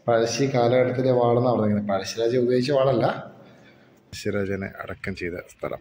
പഴശ്ശി കാലഘട്ടത്തിലെ വാളെന്നാണ് പറഞ്ഞത് പഴശ്ശിരാജ ഉപയോഗിച്ച വാളല്ല പഴശ്ശിരാജനെ അടക്കം ചെയ്ത സ്ഥലം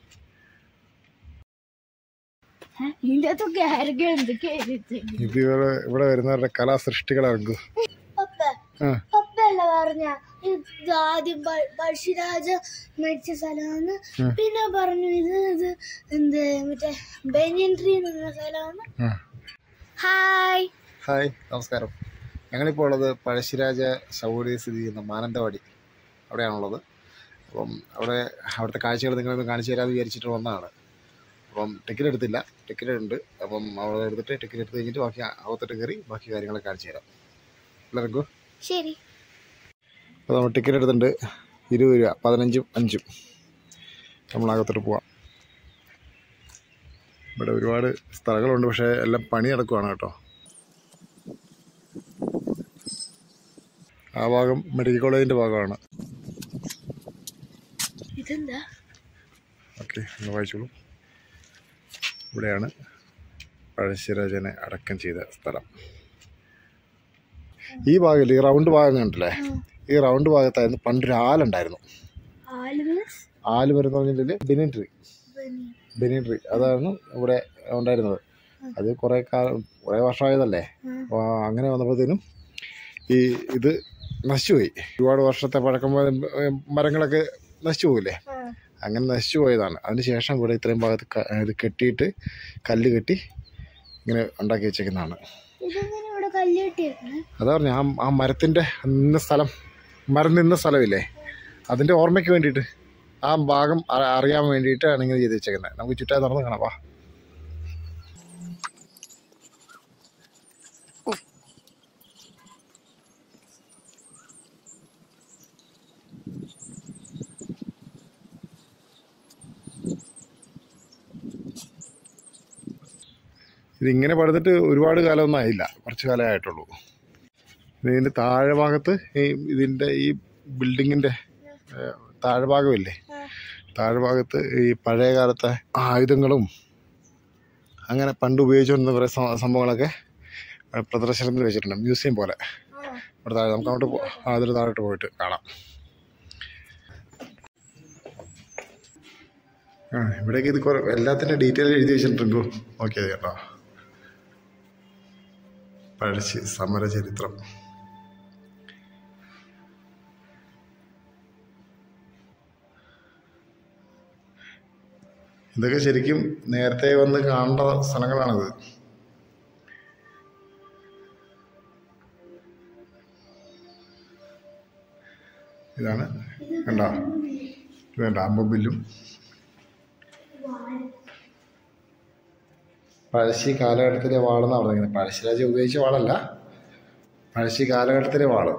ഇതിന്റെ അകത്തൊക്കെ ആരൊക്കെ എന്തൊക്കെ എഴുതി ഇത് ഇവിടെ ഇവിടെ വരുന്നവരുടെ കലാസൃഷ്ടികൾ ഇറങ്ങും പപ്പ ആ പപ്പയല്ല പറഞ്ഞ ഇത് ആദ്യം പ- പഴശ്ശിരാജ മരിച്ച സ്ഥലമാണ് പിന്നെ പറഞ്ഞു ഇത് ഇത് എന്ത് മറ്റേ ബനിയൻ ട്രീ എന്ന സ്ഥലമാണ് ആ. ഹായ് ഹായ് നമസ്കാരം ഞങ്ങളിപ്പോൾ ഉള്ളത് പഴശ്ശിരാജ ശൗരി സ്ഥിതി ചെയ്യുന്ന മാനന്തവാടി അവിടെയാണുള്ളത് അപ്പം അവിടെ അവിടുത്തെ കാഴ്ചകൾ നിങ്ങളൊന്ന് കാണിച്ചു തരാമെന്ന് വിചാരിച്ചിട്ട് വന്നതാണ് അപ്പം ടിക്കറ്റ് എടുത്തില്ല ടിക്കറ്റ് ഉണ്ട് അപ്പം അവിടെ എടുത്തിട്ട് ടിക്കറ്റ് എടുത്ത് കഴിഞ്ഞിട്ട് ബാക്കി അകത്തോട്ട് കയറി ബാക്കി കാര്യങ്ങളൊക്കെ കാണിച്ചു തരാം എല്ലാവർക്കും ശരി അപ്പോൾ നമ്മൾ ടിക്കറ്റ് എടുത്തിട്ടുണ്ട് ഇരുപത് രൂപ പതിനഞ്ചും അഞ്ചും നമ്മളകത്തോട്ട് പോവാം ഇവിടെ ഒരുപാട് സ്ഥലങ്ങളുണ്ട് പക്ഷേ എല്ലാം പണി നടക്കുവാണ് കേട്ടോ ആ ഭാഗം മെഡിക്കൽ കോളേജിൻ്റെ ഭാഗമാണ് ഇതെന്താ ഓക്കെ ഒന്ന് വായിച്ചോളൂ ഇവിടെയാണ് പഴശ്ശിരാജനെ അടക്കം ചെയ്ത സ്ഥലം ഈ ഭാഗമില്ല ഈ റൗണ്ട് ഭാഗം കണ്ടില്ലേ ഈ റൗണ്ട് ഭാഗത്തായിരുന്നു പണ്ടൊരു ആലുണ്ടായിരുന്നു ആലുമസ് ആല് വരുന്ന പറഞ്ഞിട്ടുണ്ടെങ്കിൽ ബെനിൻ ട്രീ ബെനിൻ ട്രീ അതാണ് ഇവിടെ ഉണ്ടായിരുന്നത് അത് കുറേ കാലം കുറേ വർഷമായതല്ലേ അപ്പോൾ അങ്ങനെ വന്നപ്പോഴത്തേനും ഈ ഇത് നശിച്ചുപോയി ഒരുപാട് വർഷത്തെ പഴക്കം വ- മരങ്ങളൊക്കെ നശിച്ചു പോകില്ലേ അങ്ങനെ നശിച്ചു പോയതാണ് അതിനുശേഷം ഇവിടെ ഇത്രയും ഭാഗത്ത് ക- ഇത് കെട്ടിയിട്ട് കല്ല് കെട്ടി ഇങ്ങനെ ഉണ്ടാക്കി വെച്ചേക്കുന്നതാണ് ഇതെങ്ങനെ ഇവിടെ കല്ല് കെട്ടിയേക്കണേ അതാ പറഞ്ഞ ആ ആ മരത്തിൻ്റെ നിന്ന സ്ഥലം മരം നിന്ന സ്ഥലമില്ലേ അതിൻ്റെ ഓർമ്മയ്ക്ക് വേണ്ടിയിട്ട് ആ ഭാഗം അ- അറിയാൻ വേണ്ടിയിട്ടാണ് ഇങ്ങനെ ചെയ്ത് വെച്ചേക്കുന്നത് നമുക്ക് ചുറ്റാൻ നടന്ന് കാണാം വാ ഇതിങ്ങനെ പടുത്തിട്ട് ഒരുപാട് കാലമൊന്നും ആയില്ല കുറച്ച് കാലമേ ആയിട്ടുള്ളൂ ഇതിൻ്റെ താഴെ ഭാഗത്ത് ഈ ഇതിൻ്റെ ഈ ബിൽഡിങ്ങിൻ്റെ താഴെ ഭാഗമില്ലേ താഴെ ഭാഗത്ത് ഈ പഴയ കാലത്തെ ആയുധങ്ങളും അങ്ങനെ പണ്ട് ഉപയോഗിച്ചുകൊണ്ടിരുന്ന കുറേ സം- സംഭവങ്ങളൊക്കെ പ്രദർശനത്തിൽ വെച്ചിട്ടുണ്ട് മ്യൂസിയം പോലെ ഇവിടെ താഴെ നമുക്ക് അങ്ങോട്ട് പോ- ആ, അതിൽ താഴോട്ട് പോയിട്ട് കാണാം ആ ഇവിടേക്ക് ഇത് കുറേ എല്ലാത്തിൻ്റെ ഡീറ്റെയിൽ എഴുതി വെച്ചിട്ടുണ്ടോ നോക്കിയത് കേട്ടോ പഴശ്ശി സമര ചരിത്രം ഇതൊക്കെ ശരിക്കും നേരത്തെ വന്ന് കാണേണ്ട സ്ഥലങ്ങളാണിത് ഇതാണ് കണ്ടോ ഇത് കണ്ടോ അമ്പുബില്ലും പഴശ്ശി കാലഘട്ടത്തിലെ വാളെന്നാണ് പറഞ്ഞത് പഴശ്ശിരാജ ഉപയോഗിച്ച വാളല്ല പഴശ്ശി കാലഘട്ടത്തിലെ വാള്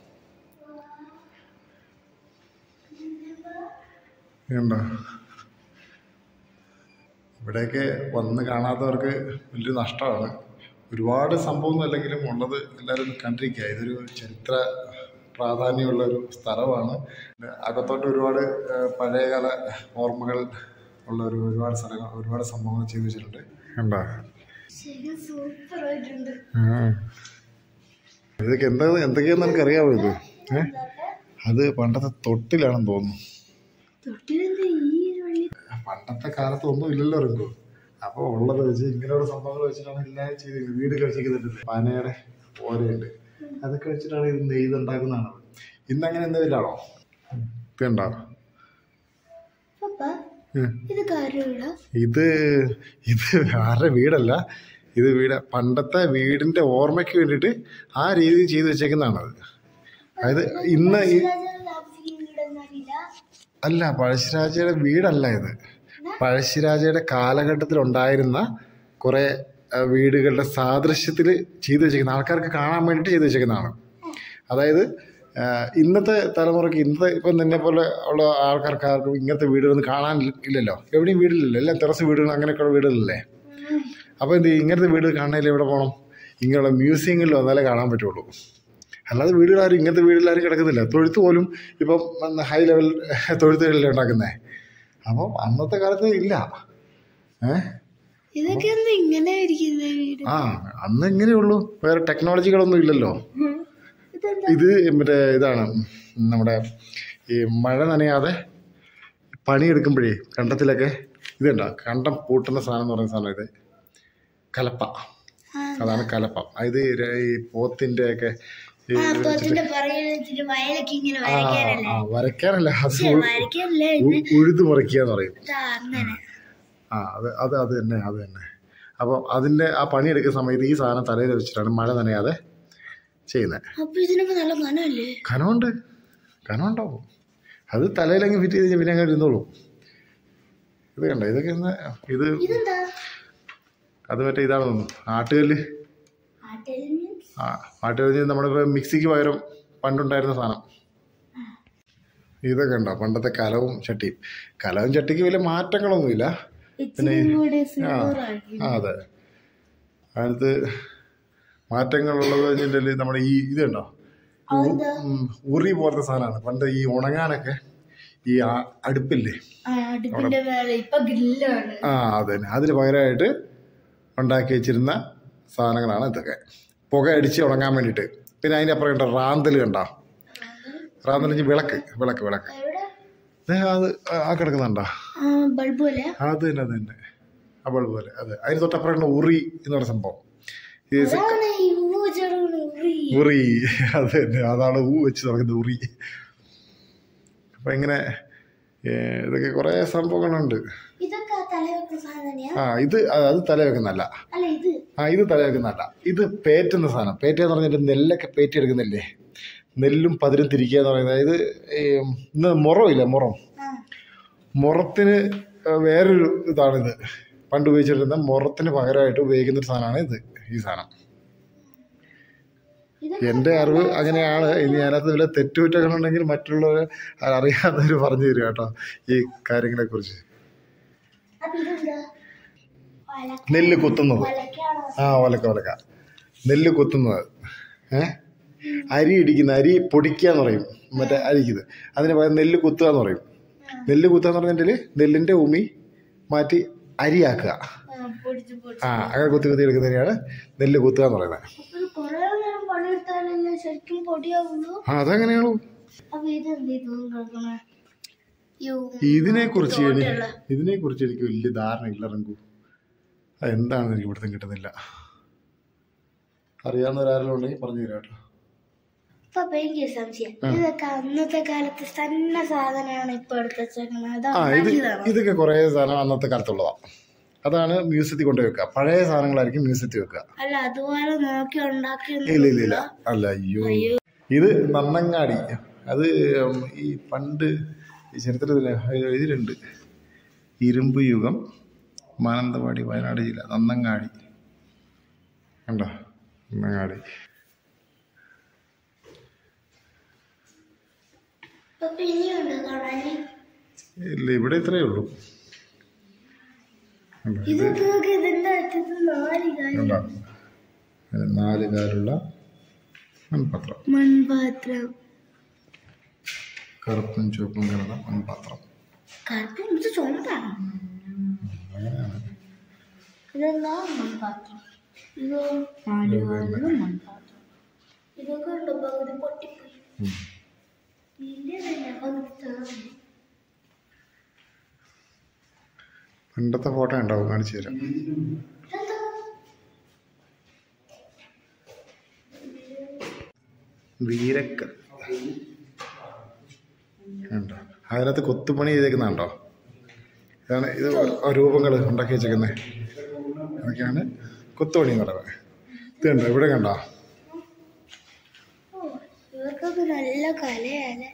കണ്ടോ ഇവിടെയൊക്കെ വന്ന് കാണാത്തവർക്ക് വലിയ നഷ്ടമാണ് ഒരുപാട് സംഭവമൊന്നും അല്ലെങ്കിലും ഉള്ളത് എല്ലാവരും കണ്ടിരിക്കുക ഇതൊരു ചരിത്ര പ്രാധാന്യമുള്ള ഒരു സ്ഥലമാണ് അകത്തോട്ട് ഒരുപാട് ഏഹ്, പഴയകാല ഓർമ്മകൾ ഉള്ള ഒരു ഒരുപാട് സ്ഥലങ്ങൾ ഒരുപാട് സംഭവങ്ങൾ ചെയ്തു വെച്ചിട്ടുണ്ട് കണ്ടോ ശരി സൂപ്പർ ആയിട്ടുണ്ട് ഇതൊക്കെ എന്താ എന്തൊക്കെയാന്ന് നമുക്ക് അറിയാമോ ഇത് ഏ അത് പണ്ടത്തെ തൊട്ടിലാണെന്ന് തോന്നുന്നു തൊട്ടിലെന്ത് ഈ ഒരു വള്ളി പണ്ടത്തെ കാലത്ത് ഒന്നും ഇല്ലല്ലോ റിങ്കു അപ്പോൾ ഉള്ളത് വെച്ച് ഇങ്ങനെയുള്ള സംഭവങ്ങൾ വെച്ചിട്ടാണ് എല്ലാം ചെയ്ത് വീട് കഴിച്ചിരിക്കുന്നുണ്ട് പനയുടെ ഓരയുണ്ട് അതൊക്കെ വെച്ചിട്ടാണ് ഇത് നെയ്തുണ്ടാക്കുന്നതാണ് ഇന്ന് അങ്ങനെ എന്തെങ്കിലാണോ ഇതുണ്ടോ പപ്പ ഉം. ഇത് കാര്യമില്ല ഇത് ഇത് ആരുടെ വീടല്ല ഇത് വീട് പണ്ടത്തെ വീടിന്റെ ഓർമ്മയ്ക്ക് വേണ്ടിയിട്ട് ആ രീതിയിൽ ചെയ്തു വെച്ചേക്കുന്നതാണത് അതായത് ഇന്ന് ഈ അറിയില്ല അല്ല പഴശ്ശിരാജയുടെ വീടല്ല ഇത് പഴശ്ശിരാജയുടെ കാലഘട്ടത്തിൽ ഉണ്ടായിരുന്ന കുറേ ആ, വീടുകളുടെ സാദൃശ്യത്തിൽ ചെയ്തു വെച്ചിരിക്കുന്ന ആൾക്കാർക്ക് കാണാൻ വേണ്ടിയിട്ട് ചെയ്തു വെച്ചിരിക്കുന്നതാണ് അതായത് ആ, ഇന്നത്തെ തലമുറയ്ക്ക് ഇന്നത്തെ ഇപ്പം നിന്നെ പോലെ ഉള്ള ആൾക്കാർക്ക് ആർക്കും ഇങ്ങനത്തെ വീടുകളൊന്നും കാണാൻ ഇല്ലല്ലോ എവിടെയും വീടില്ലല്ലോ എല്ലാം ടെറസ് വീടുകൾ അങ്ങനെയൊക്കെയുള്ള വീടുകളല്ലേ അപ്പോൾ എന്ത് ചെയ്യും? ഇങ്ങനത്തെ വീട് കാണണമെങ്കിൽ എവിടെ പോകണം ഇങ്ങനെയുള്ള മ്യൂസിയങ്ങളിൽ വന്നാലേ കാണാൻ പറ്റുള്ളൂ അല്ലാതെ വീടുകളാരും ഇങ്ങനത്തെ വീടുകളാരും കിടക്കുന്നില്ല തൊഴുത്ത് പോലും ഇപ്പം ഹൈ ലെവൽ തൊഴുത്തുകളിലേ ഉണ്ടാക്കുന്നേ അപ്പം അന്നത്തെ കാലത്ത് ഇല്ല ഏ ഇതൊക്കെ എന്താ ഇങ്ങനെ ഇരിക്കുന്ന വീട് ആ അന്ന് ഇങ്ങനെയുള്ളൂ വേറെ ടെക്നോളജികളൊന്നും ഇല്ലല്ലോ ഇത് ഇത് മറ്റേ ഇതാണ് നമ്മുടെ ഈ മഴ നനയാതെ പണിയെടുക്കുമ്പോഴേ കണ്ടത്തിലൊക്കെ ഇതുണ്ടോ കണ്ടം പൂട്ടുന്ന സാധനം എന്ന് പറയുന്ന സാധനം ഇത് കലപ്പ ആ, അതാണ് കലപ്പ ഇത് ര- ഈ പോത്തിന്റെ ഒക്കെ ഈ ആ തോത്തിന്റെ പുറകിൽ വെച്ചിട്ട് വയലൊക്കെ ഇങ്ങനെ ആ, വരയ്ക്കാനല്ലേ ആ, വരയ്ക്കാനല്ല അത് പക്ഷെ വരയ്ക്കാനല്ലേ ഉ- ഉഴുത് മുറിക്കുക എന്ന് പറയും ഇതാ അങ്ങനെ ആ അത് അത് അത് തന്നെ അത് തന്നെ അപ്പോൾ അതിൻ്റെ ആ പണിയെടുക്കുന്ന സമയത്ത് ഈ സാധനം തലയിൽ വെച്ചിട്ടാണ് മഴ നനയാതെ ചെയ്യുന്നത് അപ്പൊ ഇതിനൊക്കെ നല്ല കനമല്ലേ കനമുണ്ട് കനമുണ്ടാവും അത് തലയിലങ്ങ് ഫിറ്റ് ചെയ്ത് കഴിഞ്ഞാൽ പിന്നെ അങ്ങനെ ഇരുന്നോളൂ ഇത് കണ്ടോ ഇതൊക്കെ ഒന്ന് ഇത് ഇതെന്താ അത് മറ്റേ ഇതാണ് തോന്നുന്നു ആട്ടുകല്ല് ആട്ടേൽ മീൻസ് ആ ആട്ടുകല്ല് നമ്മളിപ്പോൾ മിക്സിക്ക് പകരം പണ്ടുണ്ടായിരുന്ന സാധനം ഇതൊക്കെ ഉണ്ടോ പണ്ടത്തെ കലവും ചട്ടിയും കലവും ചട്ടിക്ക് വലിയ മാറ്റങ്ങളൊന്നുമില്ല ഇച്ചിരി കൂടി സിൽവർ ആക്കി ആ അതെ അതിനകത്ത് മാറ്റങ്ങളുള്ളത് കഴിഞ്ഞിട്ടുണ്ടെങ്കിൽ നമ്മുടെ ഈ ഇതുണ്ടോ ഈ ഉ- ഉം, ഉറി പോലത്തെ സാധനമാണ് പണ്ട് ഈ ഉണങ്ങാനൊക്കെ ഈ ആ- അടുപ്പില്ലേ ആ അടുപ്പിന്റെ മേലെ ഇപ്പൊ ഗ്രില്ലാണ് ആ അത് തന്നെ അതിന് പകരമായിട്ട് ഉണ്ടാക്കി വെച്ചിരുന്ന സാധനങ്ങളാണ് ഇതൊക്കെ പുക അടിച്ച് ഉണങ്ങാൻ വേണ്ടിയിട്ട് പിന്നെ അതിൻ്റെ അപ്പുറം കണ്ടോ റാന്തൽ കണ്ടോ റാന്തൽ വെച്ചാൽ വിളക്ക് വിളക്ക് വിളക്ക് എവിടെ ദേ അത് ആ- ആ കിടക്കുന്നുണ്ടോ ആ ബൾബ് പോലെ അത് തന്നെ അത് തന്നെ ആ ബൾബ് പോലെ അതെ അതിന് തൊട്ടപ്പുറം ഉണ്ട് ഉറി എന്ന് പറഞ്ഞ സംഭവം ഈ സ- അതാണ് ഈ ഊ ചെറുത് ഉറി ഉറി അത് തന്നെ അതാണ് ഊ വെച്ച് തുടങ്ങുന്നത് ഉറി അപ്പം ഇങ്ങനെ ഏ, ഇതൊക്കെ കുറേ സംഭവങ്ങളുണ്ട് ഇതൊക്കെ തലവെക്കുന്ന സാധനം തന്നെയാ ആ ഇത് അത് അത് തല വെക്കുന്നല്ല അല്ല ഇത് ആ ഇത് തല വെക്കുന്നല്ല ഇത് പേറ്റുന്ന സാധനം പേറ്റുക എന്ന് പറഞ്ഞിട്ട് നെല്ലൊക്കെ പേറ്റിയെടുക്കുന്നില്ലേ നെല്ലും പതിരും തിരിക്കുക എന്ന് പറയുന്നത് ഇത് ഈ ഇന്ന് മുറമില്ല മുറം ആ മുറത്തിന് വേറൊരു ഇതാണിത് പണ്ട് ഉപയോഗിച്ചിരുന്ന മുറത്തിന് പകരമായിട്ട് ഉപയോഗിക്കുന്ന ഒരു സാധനമാണ് ഇത് ഈ സാധനം ഇതൊക്കെ എൻ്റെ അറിവ് അങ്ങനെയാണ് ഇനി അതിനകത്ത് വല്ല തെറ്റുകുറ്റങ്ങളുണ്ടെങ്കിൽ മറ്റുള്ളവർ അറിയാത്തവർ പറഞ്ഞു തരും കേട്ടോ ഈ കാര്യങ്ങളെ കുറിച്ച് അപ്പൊ ഇതെന്താ വല നെല്ല് കുത്തുന്നത് വലക്കാണോ ആ ഒലക്ക ഒലക്ക നെല്ല് കുത്തുന്നത് ഏ അരി ഇടിക്കുന്ന അരി പൊടിക്കുക എന്ന് പറയും മറ്റേ അരിക്കുന്നത് അതിന് പകരം നെല്ല് കുത്തുക എന്ന് പറയും നെല്ല് കുത്തുക എന്ന് പറഞ്ഞിട്ടുണ്ടെങ്കിൽ നെല്ലിൻ്റെ ഉമി മാറ്റി അരിയാക്കുക ആ, പൊടിച്ച് പൊടിച്ച് ആ അങ്ങനെ കുത്തി കുത്തി എടുക്കുന്നതിനെയാണ് നെല്ല് കുത്തുക എന്ന് പറയുന്നത് അപ്പൊ ഇത് കൊറേ നേരം പണിയെടുത്താലല്ലേ ശരിക്കും പൊടിയാവുള്ളൂ ആ അതങ്ങനെയാണോ അപ്പൊ ഇതെന്ത് ഇതൊന്നും കിടക്കണേ യോ ഇതിനെക്കുറിച്ച് എനി- ഇതിനെക്കുറിച്ച് എനിക്ക് വലിയ ധാരണയില്ല റങ്കു അത് എന്താണെന്ന് എനിക്ക് ഇവിടുത്തെ കിട്ടുന്നില്ല അറിയാവുന്നവരാരെങ്കിലും ഉണ്ടെങ്കിൽ പറഞ്ഞു തരാം കേട്ടോ അപ്പൊ എനിക്ക് ഒരു സംശയം ഇതൊക്കെ അന്നത്തെ കാലത്ത് തന്നെ സാധനമാണ് ഇപ്പൊ എടുത്ത് വെച്ചേക്കണത് അത് ആ ഇത് ഉണ്ടാക്കിയതാണോ ഇതൊക്കെ കുറേ സാധനം അന്നത്തെ കാലത്തുള്ളതാണ് അതാണ് മ്യൂസിയത്തിൽ കൊണ്ടുപോയി വെക്കുക പഴയ സാധനങ്ങളായിരിക്കും മ്യൂസിയത്തിൽ വെക്കുക അല്ല അതുപോലെ നോക്കി ഉണ്ടാക്കിയൊന്നും ഇല്ല ഇല്ല ഇല്ല അല്ല അയ്യോ ഇത് നന്നങ്ങാടി അത് ഉം, ഈ പണ്ട് ഈ ചരിത്രത്തിൽ ഇതിലുണ്ട് ഇരുമ്പ് യുഗം മാനന്തവാടി വയനാട് ജില്ല നന്നങ്ങാടി കണ്ടോ നന്നങ്ങാടി അപ്പൊ ഇനിയുണ്ട് കാണാന് ഇല്ല ഇവിടെ ഇത്രയേ ഉള്ളൂ കണ്ടോ ഇതൊക്കെ നോക്കി ഇതിന്റെ അടുത്തത് നാല് കാര്യം കണ്ടോ ഇത് നാല് കാലുള്ള മൺപാത്രം മൺപാത്രം കറുപ്പും ചുവപ്പും കലർന്ന മൺപാത്രം കറുപ്പ് ഇത് ചുമപ്പാണ് ഇതെന്താ മൺപാത്രം ഇതോ നാല് കാലിലും മൺപാത്രം ഇതൊക്കെ ഉണ്ട് പകുതി പൊട്ടിപ്പോയി ഉം. ഇതിന്റെ തന്നെ പകുതി തീർന്നു പണ്ടത്തെ ഫോട്ടോ ഉണ്ടാവും കാണിച്ചു തരാം ഇതെന്താ വീരക്കൽ കണ്ടോ അതിനകത്ത് കൊത്തുപണി ചെയ്തേക്കുന്നുണ്ടോ ഇതാണ് ഇത് രൂപങ്ങൾ ഉണ്ടാക്കി വെച്ചേക്കുന്നത് അതൊക്കെയാണ് കൊത്തുപണി എന്ന് പറയുന്നത് ഇത് കണ്ടോ ഇവിടെ കണ്ടോ ഓ, ഇവർക്കൊക്കെ നല്ല കലയല്ലേ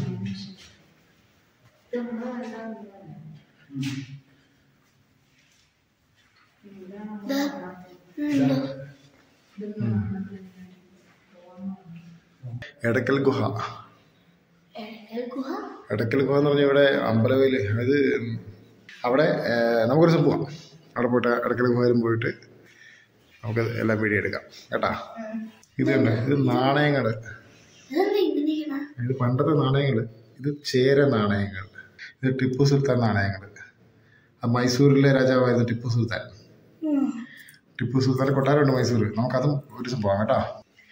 ദാ, ഉണ്ടോ? എടക്കൽ ഗുഹ എടക്കൽ ഗുഹ എടക്കൽ ഗുഹ എന്ന് പറഞ്ഞാൽ ഇവിടെ അമ്പലവയിൽ അത് അവിടെ ഏർ, നമുക്കൊരു ദിവസം പോവാം അവിടെ പോയിട്ട് എടക്കൽ ഗുഹയിലും പോയിട്ട് നമുക്ക് എല്ലാം വീഡിയോ എടുക്കാം കേട്ടാ ഇത് കണ്ടോ ഇത് നാണയങ്ങൾ ഇതെന്താ ഇങ്ങനെയാണ് ഇത് പണ്ടത്തെ നാണയങ്ങൾ ഇത് ചേര നാണയങ്ങൾ ഇത് ടിപ്പു സുൽത്താൻ നാണയങ്ങൾ ആ മൈസൂരിലെ രാജാവായിരുന്നു ടിപ്പു സുൽത്താൻ ഉം. ടിപ്പു സുൽത്താൻ കൊട്ടാരമുണ്ട് മൈസൂർ നമുക്കതും ഒരു ദിവസം പോകാം കേട്ടോ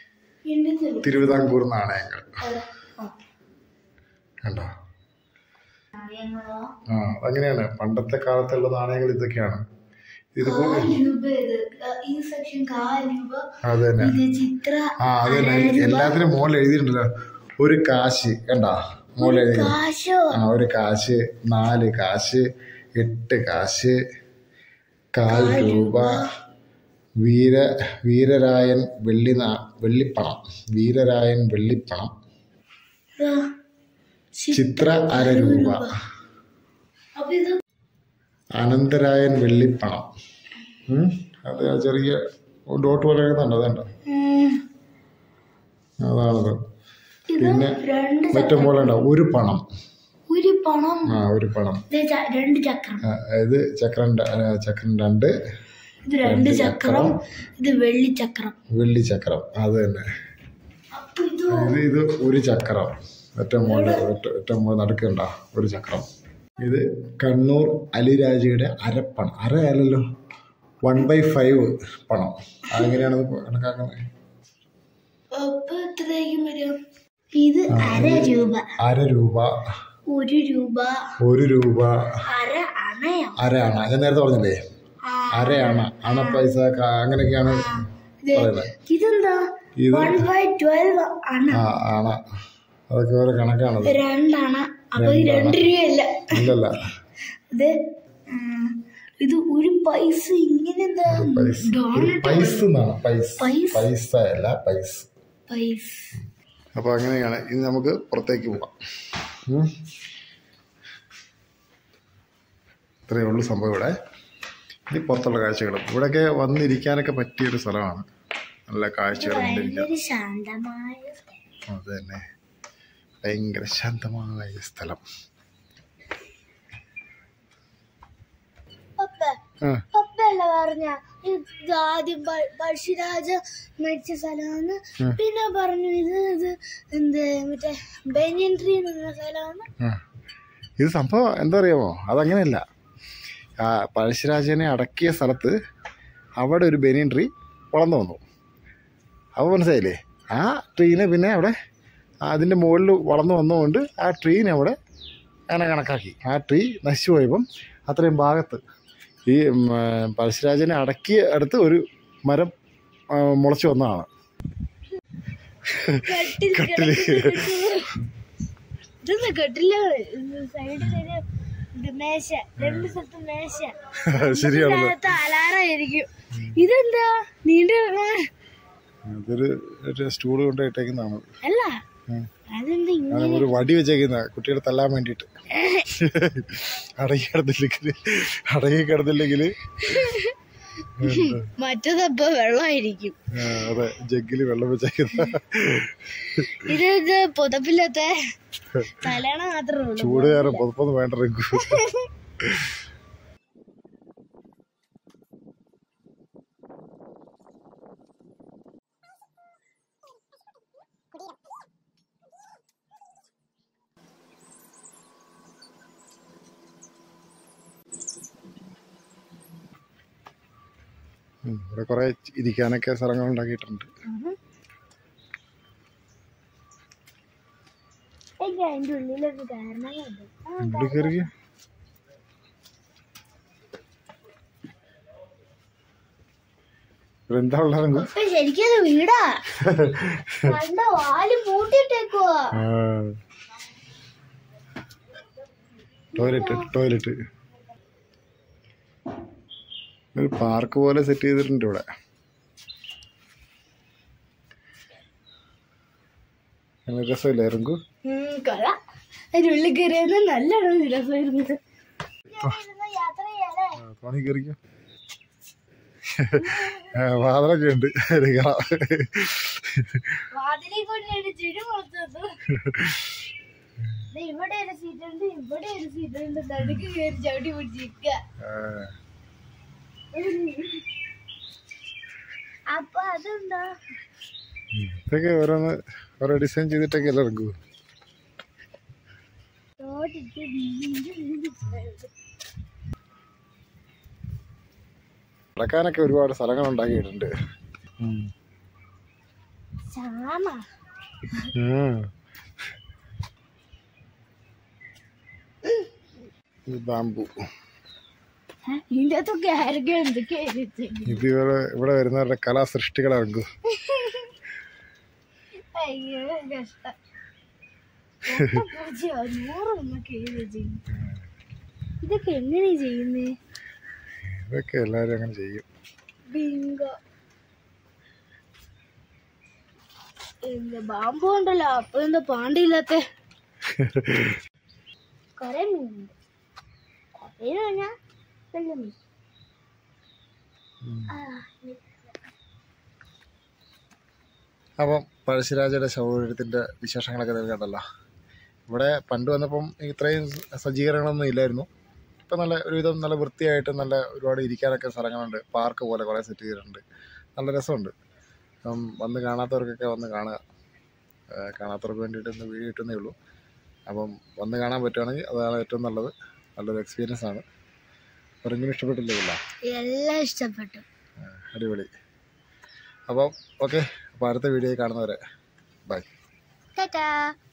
എന്റെ തരും തിരുവിതാംകൂർ നാണയങ്ങൾ ആ. കണ്ടോ നാണയങ്ങളോ ആ അതങ്ങനെയാണ് പണ്ടത്തെ കാലത്തുള്ള നാണയങ്ങൾ ഇതൊക്കെയാണ് ഇതിപ്പോ കാൽ രൂപ ഇത് ഈ സെക്ഷൻ കാൽ രൂപ അത് തന്നെ ഇത് ചിത്ര ആ അത് തന്നെ എല്ലാത്തിനും മുകളിൽ എഴുതിയിട്ടുണ്ടല്ലോ ഒരു കാശ് കണ്ടാ മുകളിൽ എഴുതി കാശോ ആ ഒരു കാശ് നാല് കാശ് എട്ട് കാശ് കാൽ രൂപ വീര വീരരായൻ വെള്ളി നാ വെള്ളിപ്പണം വീരരായൻ വെള്ളിപ്പണം ആ, ചിത്ര അര രൂപ അപ്പൊ ഇത് അനന്തരായൻ വെള്ളിപ്പണം ഉം? അത് ആ ചെറിയ ഡോട്ട് പോലെ എഴുതുന്നുണ്ട് അതുണ്ട് ഉം, അതാണത് ഇത് പിന്നെ രണ്ട് മറ്റേ പോലെ ഉണ്ടാവും ഒരു പണം ഒരു പണം ആ ഒരു പണം ഇത് ച- രണ്ട് ചക്രം ആ, ഇത് ചക്രം ര- ആ, ചക്രം രണ്ട് ഇത് രണ്ട് ചക്രം ഇത് വെള്ളി ചക്രം വെള്ളി ചക്രം അത് തന്നെ അപ്പൊ ഇത് ഇത് ഇത് ഒരു ചക്രം ഏറ്റവും മുകളിൽ ഏറ്റവും ഏറ്റവും മുകളിൽ നടുക്കുണ്ട ഒരു ചക്രം ഇത് കണ്ണൂർ അലിരാജയുടെ അരപ്പണം അര അല്ലല്ലോ വൺ ബൈ ഫൈവ് പണം അതെങ്ങനെയാണ് ഇത് കണക്കാക്കുന്നത് അപ്പൊ എത്രയായിരിക്കും വരും ഇത് അര രൂപ അര രൂപ ഒരു രൂപ ഒരു രൂപ അര അണയോ അര അണ ഞാൻ നേരത്തെ പറഞ്ഞില്ലേ ആ, അര അണ അണ പൈസ ക- അങ്ങനെയൊക്കെയാണ് ഇത് പറയുന്നത് ഇതെന്താ ഇത് വൺ ബൈ ട്വൽവ് അണ ആ അണ അതൊക്കെ ഓരോ കണക്കാണത് രണ്ടണ അപ്പൊ ഇത് രണ്ട് രൂപയല്ല ഇല്ലല്ല ഇത് ആ, ഇത് ഒരു പൈസ ഇങ്ങനെ എന്താ പൈസ ഒരു പൈസ എന്നാണ് പൈസ പൈസ. പൈസ അല്ല പൈസ പൈസ അപ്പോൾ അങ്ങനെയാണ് ഇനി നമുക്ക് പുറത്തേക്ക് പോവാം ഉം. ഇത്രയേ ഉള്ളൂ സംഭവം ഇവിടെ ഇനി പുറത്തുള്ള കാഴ്ചകൾ ഇവിടെയൊക്കെ വന്നിരിക്കാനൊക്കെ പറ്റിയൊരു സ്ഥലമാണ് നല്ല കാഴ്ചകൾ കണ്ടിരിക്കാം ഭയങ്കര ശാന്തമായ സ്ഥലം. അത് തന്നെ ഭയങ്കര ശാന്തമായ സ്ഥലം പപ്പ ആ പപ്പയല്ല പറഞ്ഞ ഇത് ആദ്യം പ- പഴശ്ശിരാജ മരിച്ച സ്ഥലമാണ് പിന്നെ പറഞ്ഞു ഇത് ഇത് എന്ത് മറ്റേ ബനിയൻ ട്രീ എന്ന സ്ഥലമാണ് ആ. ഇത് സംഭവം എന്താ അറിയാമോ അതങ്ങനെയല്ല ആ പഴശ്ശിരാജനെ അടക്കിയ സ്ഥലത്ത് അവിടെ ഒരു ബനിയൻ ട്രീ വളർന്നു വന്നു അപ്പോൾ മനസ്സിലായില്ലേ ആ ട്രീനെ പിന്നെ അവിടെ അതിൻ്റെ മുകളിൽ വളർന്നു വന്നുകൊണ്ട് ആ ട്രീനെ അവിടെ അങ്ങനെ കണക്കാക്കി ആ ട്രീ നശിച്ചു പോയപ്പം അത്രയും ഭാഗത്ത് ഈ ഉം, ആ, പഴശ്ശിരാജനെ അടക്കിയ അടുത്ത് ഒരു മരം ആ, മുളച്ചു വന്നതാണ് കട്ടില് ഇതൊന്ന് കട്ടില്ല സൈഡിലൊരു ഇത് മേശ രണ്ട് സ്ഥലത്ത് മേശ ശരിയാണല്ലോ ഇതിനകത്ത് അലാറായിരിക്കും ഇതെന്താ നീണ്ട അതൊരു ഒരു സ്റ്റൂൾ കൊണ്ട് ഇട്ടേക്കുന്നതാണ് അല്ല ഉം. അതെന്താ ഇങ്ങനെ അത് ഒരു വടി വെച്ചേക്കുന്ന കുട്ടികളെ തല്ലാൻ വേണ്ടിയിട്ട് അടങ്ങി കിടന്നില്ലെങ്കിൽ അടങ്ങി കിടന്നില്ലെങ്കിൽ മറ്റതപ്പോ വെള്ളമായിരിക്കും അതെ ജഗ്ഗില് വെള്ളം വെച്ചേക്കുന്ന ഇത് ഇത് പുതപ്പില്ലാത്ത തലയണ മാത്രമേ ഉള്ളൂ ചൂട് കാരണം പുതപ്പൊന്നും വേണ്ട റിങ്കു ഉം, ഇവിടെ കുറെ ഇരിക്കാനൊക്കെ സ്ഥലങ്ങൾ ഉണ്ടാക്കിയിട്ടുണ്ട് എനിക്ക് അതിന്റെ ഉള്ളിലൊരു കാരണങ്ങളുണ്ട് ഇവിടെ കയറി ഇവിടെ എന്താ ഉള്ളത് റിങ്കു അപ്പൊ ശരിക്കും അത് വീടാ കണ്ട വാല് പൂട്ടിയിട്ടേക്കുവാ ടോയ്ലറ്റ് ടോയ്ലറ്റ് ഒരു പാർക്ക് പോലെ സെറ്റ് ചെയ്തിട്ടുണ്ട് ഇവിടെ നല്ല രസമില്ലേ ഇറങ്കു ഉം, കൊള്ളാം അതിന്റെ ഉള്ളിൽ കയറിയത് നല്ലോണം രസമായിരുന്നത് യാത്ര ചെയ്യാലേ തോണി കയറിക്കോ വാതിലൊക്കെ ഉണ്ട് ഇരിക്കണം. വാതിലിൽ കൊണ്ട് ചെടി കൊടുത്തത് ഇവിടെ ഒരു സീറ്റ് ഉണ്ട് ഇവിടെ ഒരു സീറ്റ് ഉണ്ട് നടുക്ക് കയറി ചവിട്ടി പിടിച്ചിരിക്ക ആ, അപ്പൊ അതെന്താ ഉം. ഇതൊക്കെ ഓരോന്ന് ഓരോ ഡിസൈൻ ചെയ്തിട്ടൊക്കെ അല്ലേ ഇറങ്ങൂ തോട്ടിട്ട് നടക്കാനൊക്കെ ഒരുപാട് സ്ഥലങ്ങൾ ഉണ്ടാക്കിയിട്ടുണ്ട് ഉം. ചാമ ബാമ്പു ഇതിന്റെ അകത്തൊക്കെ ആരൊക്കെ എന്തൊക്കെ എഴുതി ഇത് ഇവിടെ ഇവിടെ വരുന്നവരുടെ കലാസൃഷ്ടികളാകും അയ്യോ കഷ്ടം നൂറ് ഒന്നൊക്കെ എഴുതി ഇതൊക്കെ എങ്ങനെ ചെയ്യുന്നേ ഇതൊക്കെ എല്ലാവരും അങ്ങനെ ചെയ്യും ബിങ്കോ എന്താ ബാമ്പു ഉണ്ടല്ലോ അപ്പൊ എന്താ പാണ്ടില്ലാത്ത കൊറേ മീനുണ്ട് കൊറേ പറഞ്ഞാ വലിയ മീൻ ആ, അപ്പം പഴശ്ശിരാജയുടെ ശൗര്യത്തിൻ്റെ വിശേഷങ്ങളൊക്കെ നിങ്ങൾ കണ്ടല്ലോ ഇവിടെ പണ്ട് വന്നപ്പം ഇത്രയും സജ്ജീകരണങ്ങളൊന്നും ഇല്ലായിരുന്നു ഇപ്പം നല്ല ഒരുവിധം നല്ല വൃത്തിയായിട്ട് നല്ല ഒരുപാട് ഇരിക്കാനൊക്കെ സ്ഥലങ്ങളുണ്ട് പാർക്ക് പോലെ കുറേ സെറ്റ് ചെയ്തിട്ടുണ്ട് നല്ല രസമുണ്ട് അപ്പം വന്ന് കാണാത്തവർക്കൊക്കെ വന്ന് കാണുക ഏഹ് കാണാത്തവർക്ക് വേണ്ടിയിട്ട് ഒന്ന് വീഡിയോ കിട്ടുന്നേ ഉള്ളൂ അപ്പം വന്ന് കാണാൻ പറ്റുവാണെങ്കിൽ അതാണ് ഏറ്റവും നല്ലത് നല്ലൊരു എക്സ്പീരിയൻസ് ആണ് ആരെങ്കിലും ഇഷ്ടപ്പെട്ടില്ലേ ഇല്ല എല്ലാം ഇഷ്ടപ്പെട്ടു അടിപൊളി അപ്പം ഓക്കെ അപ്പോൾ അടുത്ത വീഡിയോയിൽ കാണുന്നവരെ ബൈ ടാറ്റാ